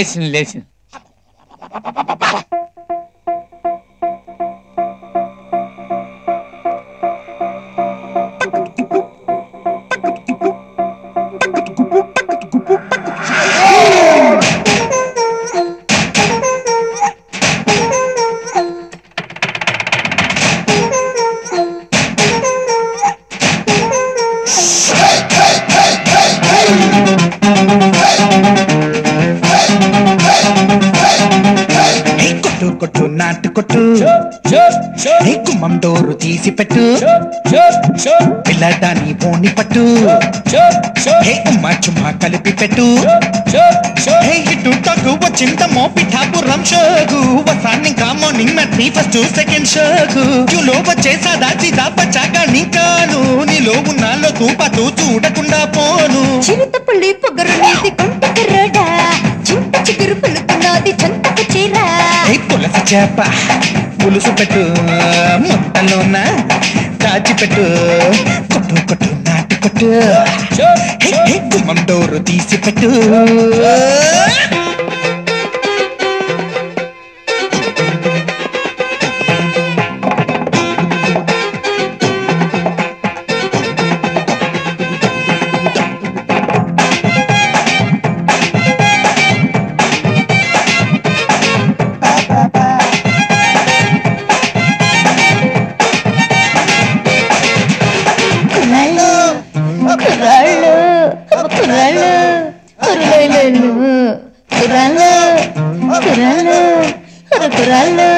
లేచింది లేచింది హే కొట్టు కొట్టు నాటు కొట్టు హే గుమ్మం డోరు తీసి పెట్టు పిల్లడాని బోని పట్టు హే ఉమ్మా చుమ్మా కలిపి పెట్టు హే ఇటు టగు వచ్చిందమ్మో పిఠాపురం షోగు వసాన్ని ఇంకా మార్నింగ్ మ్యాట్ని ఫస్ట్ సెకండ్ షోగు క్యూలో వచ్చేసాదా సీదా పచ్చాగా నీకాను నీలో ఉన్నాలో తూపతూ చూడకుండా పోను చిరుత పుల్లి పొగరు నీది కొంట కర్రోడా చింత చిగురు పులుకున్నది చంతకు చీర హే పులస చేప పులుసు పెట్టు మొట్టలోన దాచిపెట్టు కొట్టు కొట్టు నాటు కొట్టు హే, హే, గుమ్మం డోరు తీసి పెట్టు కుర్రాళ్ళు కుర్రాళ్ళు కుర్రాళ్ళు కుర్రాళ్ళు కుర్రాళ్ళు కుర్రాళ్ళు కుర్రాళ్ళు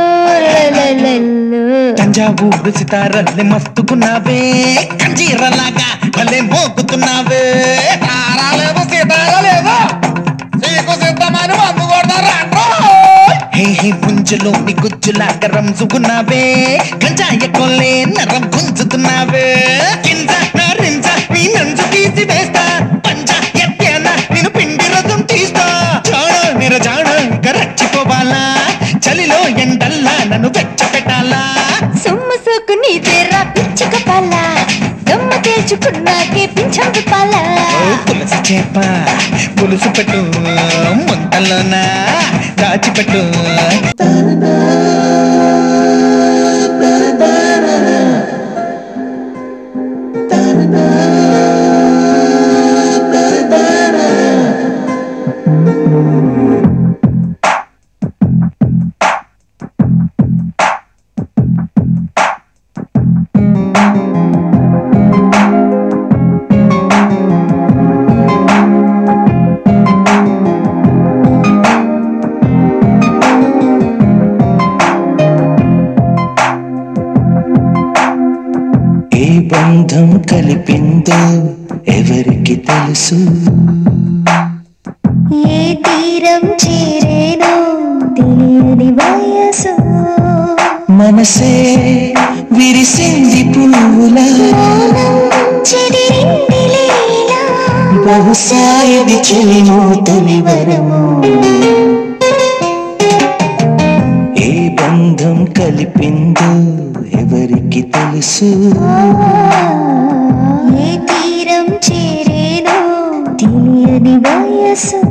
తంజావూరు సితారల్లి మస్తుకున్నావే కంజీరలాగా భలే మోగుతున్నావే తారాలేవు సీతారాలేవు నీకు సిద్ధమని మందు కొడతారా హే హే పుంజులోని గుజ్జులాగా రంజుకున్నావే గంజాయ కొల్లే నరం గుంజుతున్నావే కింద నరింజ నీ నంజు తీసి వేస్తా పంజ ఎత్తాన నేను పిండి రథం తీస్తా జాణ నిరజాణ ఇక రచ్చిపోవాలా చలిలో ఎండల్లా నన్ను వెచ్చ పెట్టాలా సొమ్ము సోకు నీ తెరా పిచ్చుక పాల దమ్మ తేల్చుకున్నాకే పింఛందు పాల ఓ పులస చేప పులుసు పెట్టు ముంతల్లోన దాచిపెట్టు ఏ బంధం కలిపిందో ఎవరికి తెలుసు ఏ తీరం చేరేనో తెలియని వయసు మనసే విరిసింది పువ్వులా చెదిరింది లీలా బహుశా ఇది చెలిమో తొలి వరము ఏ బంధం కలిపిందో ఎవరికి తెలుసు ఏ తీరం చేరేనో తెలియని వయసు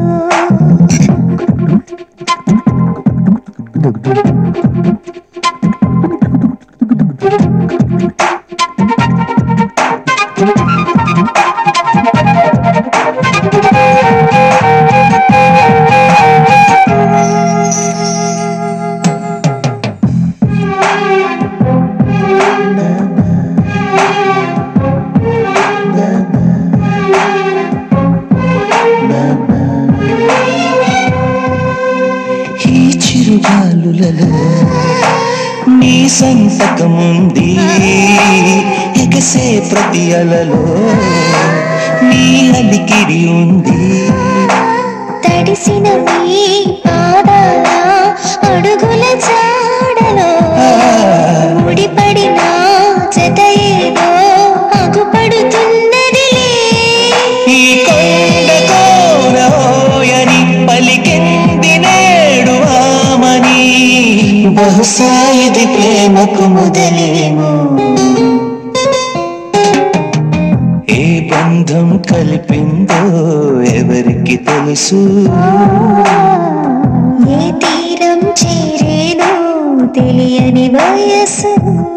ఈ చిరుగాలులలో నీ సంతకముంది ఎగసే ప్రతి అలలో నీ అలికిడి ఉంది తడిసిన మీ పాదాల అడుగుల జాడలో ముడిపడిన జత ఏదో అగుపడుతున్నదిలే ఈ కొండ కోరని పలికింది నేడు ఆమని బహుశా ఇది ప్రేమకు మొదలేమో ఏ బంధం బంధం కలిపిందో ఎవరికి తెలుసు ఏ తీరం చేరేను తెలియని వయసు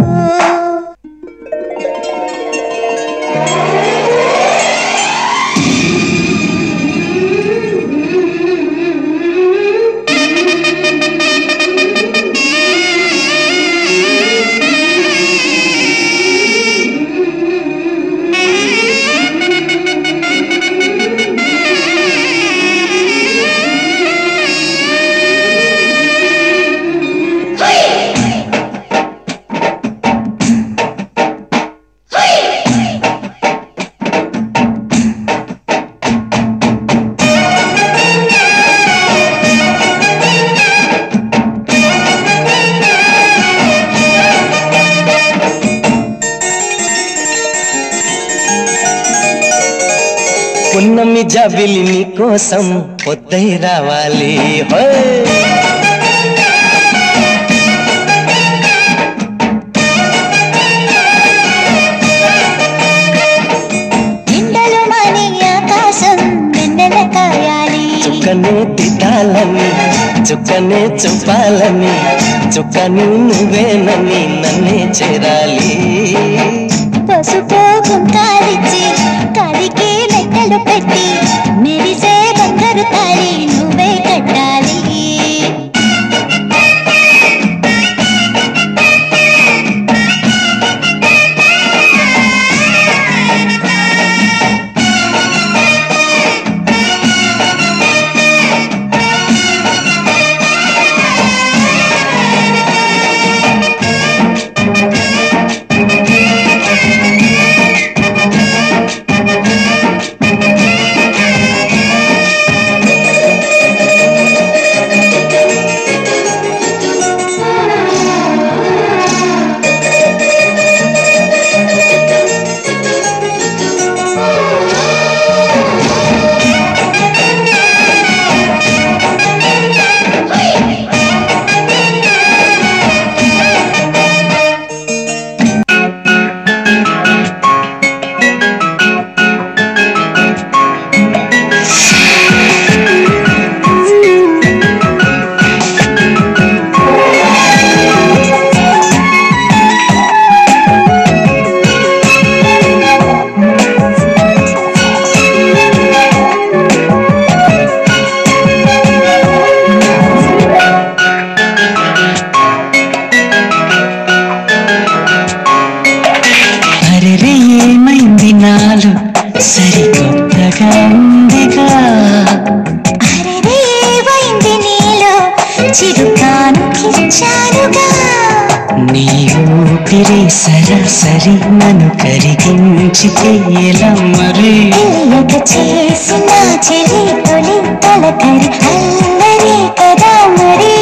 పున్నమి జాబిలి నీ కోసం పొద్దై రావాలి హోయ్ ఎండలు మాని ఆకాశం వెన్నెల కాయాలి చుక్కనే తిట్టాలని చుక్కనే చూపాలని చుక్కని నువ్వేనని నన్నే చేరాలి పసుపు కుంకాలిచ్చి కాలికి లెక్కలు పెట్టి మెరిసే బంగారు తాళి నువ్వే కట్టాలి అరెరే ఏమైంది నాలో సరికొత్తగా ఉందిగా అరెరే ఏవైంది నీలో చిరుకాను కిచ్చానుగా నీ ఊపిరి సరాసరి నన్ను కరిగించితే ఎలా మరి తెలియక చేసిన చెలి తొలి తలకరి అల్లరి కదా మరి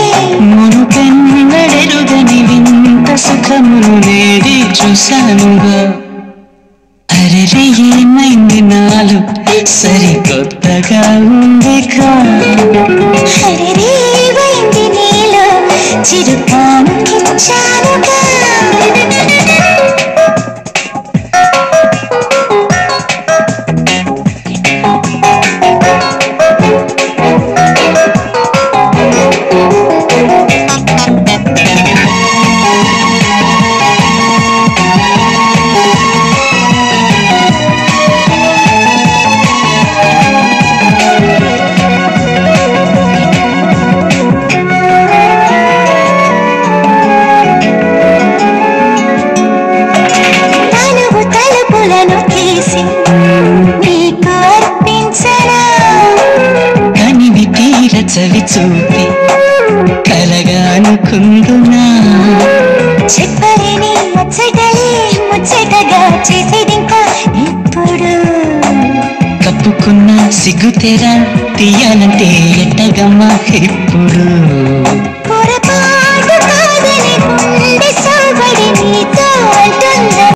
మునుపెన్నడెరుగని వింత సుఖమును నేడి చూశానుగా అరెరే ఏమైంది నాలో సరికొత్తగా ఉందిగా అరెరే ఏవైంది నీలో చిరుకాను కిచ్చానుగా తలుపు తలుపులను తీసి నీకు అర్పించరా కనివి తీర చవి చూపి కలగా అనుకుందునా చెప్పలేని అచ్చటలే ముచ్చటగా చేసేదింకా ఇప్పుడు కప్పుకున్న సిగ్గుతెరా తీయాలంటే ఎట్టగమ్మా ఇప్పుడు